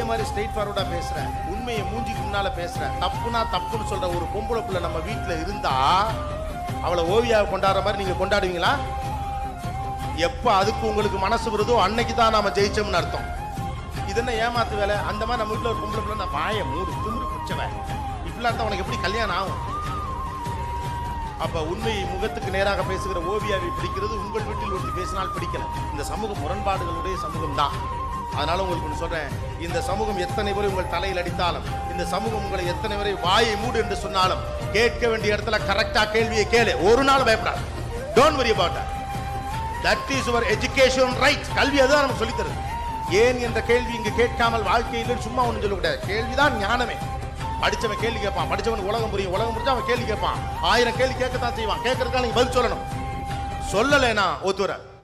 மாதிரி ஸ்ட்ரெயிட் ஃபார்வர்டா பேசுற உண்மையை மூஞ்சிக்கு முன்னால பேசுற தப்புனா தப்புன்னு சொல்ற ஒரு பொம்பளை புள்ள நம்ம வீட்டுல இருந்தா அவளை ஓவியாவை கொண்டாடுற மாதிரி நீங்க கொண்டாடுவீங்களா எப்ப அதுக்கு உங்களுக்கு மனசு வருதோ அன்னைக்கு தான் நாம ஜெயிச்சோம்னு அர்த்தம் இது என்ன ஏமாத்து வேலை அந்த மாதிரி நம்ம வீட்டுல ஒரு பொம்பளை பிள்ளை நான் வாய மூடு திமிரு பிடிச்சவன் இப்படிலாம் இருந்தா உனக்கு எப்படி கல்யாணம் ஆகும் அப்ப உண்மையை முகத்துக்கு நேராக பேசுகிற ஓவியாவை பிடிக்கிறது உங்கள் வீட்டில் ஒருத்தி பேசினால் பிடிக்கல இந்த சமூகம் முரண்பாடுகளுடைய சமூகம் தான் அதனால உங்களுக்கு ஒன்று சொல்றேன் இந்த சமூகம் எத்தனை முறை உங்கள் தலையில் அடித்தாலும் இந்த சமூகம் உங்களை எத்தனை முறை வாயை மூடு என்று சொன்னாலும் கேட்க வேண்டிய இடத்துல கரெக்டா கேள்வியை கேளு ஒரு நாள் பயப்படாது don't worry about that is your education right கல்வி அதுதான் நமக்கு சொல்லித் தருது ஏன் என்ற கேள்வி இங்கு கேட்காமல் வாழ்க்கையில் சும்மா ஒன்றும் சொல்லக்கூடாது கேள்விதான் ஞானமே படிச்சவன் கேள்வி கேட்பான் படிச்சவன் உலகம் புரியும் உலகம் புரிஞ்சா அவன் கேள்வி கேட்பான் ஆயிரம் கேள்வி கேட்கத்தான் செய்வான் கேட்கறதுக்காக நீங்க பதில் சொல்லணும் சொல்லலைனா ஒத்துற